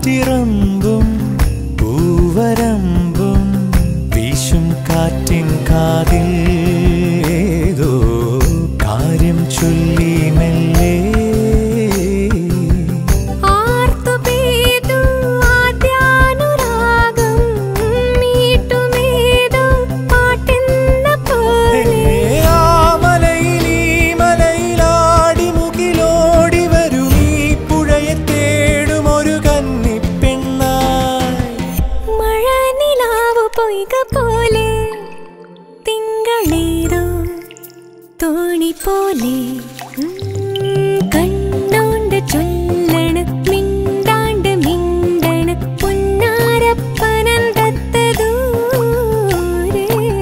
കാറ്റിറമ്പും പൂവരമ്പും വീശും കാറ്റിൻ കാതിൽ ഏതോ കാര്യം ചൊല്ലി മെല്ലെ ആർത്തു പെയ്തു ആദ്യാനുരാഗം മീട്ടുമേതോ പാട്ടെന്ന പോലെ ആ മലയിൽ ഈ മലയിലാടി മുകിലോടി വരും ഈ പുഴയെ തേടും ഒരു കന്നിപ്പെണ്ണായി മഴനിലാവ് പൊയ്ക പോലെ തിങ്കളേതോ തോണി പോലെ ഉം, കണ്ണോണ്ട് ചൊല്ലണ് മിണ്ടാണ്ട് മിണ്ടണ് പുന്നാരപ്പനന്തത്ത ദൂരെ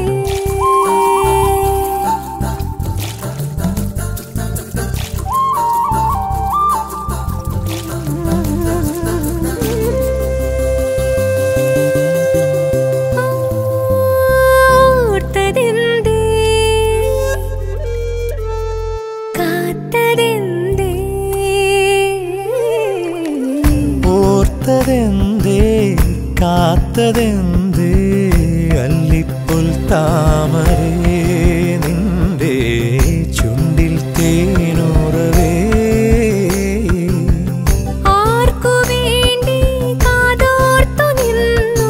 ഓർത്തതെന്തേ കാത്തതെന്തേ ഓർത്തതെന്തേ കാത്തതെന്തേ അല്ലിപ്പുൽ താമരേ നിന്റെ ചുണ്ടിൽ തേനുറവേ ആർക്കു വേണ്ടി കാതോർത്തു നിന്നു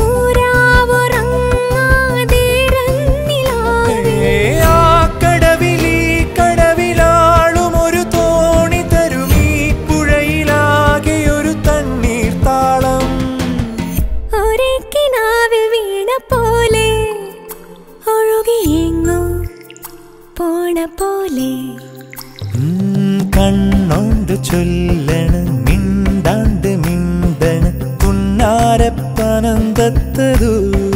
രാവുറങ്ങാതിരന്നിലാവേ ആ കടവിലീ കടവിലാളും ഒരു തോണി തരും ഈ പുഴയിലാകെ ഒരു തണ്ണീർ താളം ഒരേ കിനാവിൽ വീണ പോലെ ഒഴുകിയെങ്ങോ പോണ പോലെ ഉം, കണ്ണോണ്ട് ചൊല്ലണ് മിണ്ടാണ്ട് മിണ്ടണ് പുന്നാരപ്പനന്തത്ത് ദൂരെ